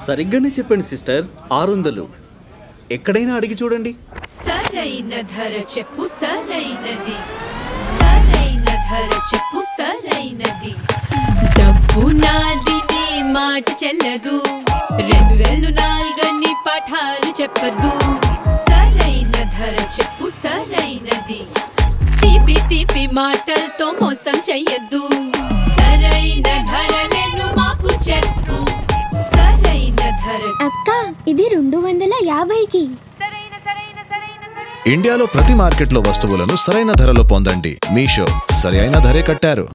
సరిగ్గానే చెప్పండి సిస్టర్ ఆరు వందలు ఎక్కడైనా అడిగి చూడండి సరైన ధర చెప్పు సరైనది సరైన ధర చెప్పు సరైనది డబ్బు నాది నీ మాట చెల్లదు రెండు వేలు నాలుగని పాఠాలు చెప్పదు సరైన ధర చెప్పు సరైనది తీపి తీపి మాటలతో మోసం చెయ్యద్దు సరైన ధరలను మాకు చెప్పు సరైన ధర అక్క ఇది రెండు వందల యాభైకి ఇండియాలో ప్రతి మార్కెట్లో వస్తువులను సరైన ధరలో పొందండి మీషో సరి అయిన ధరే కట్టారు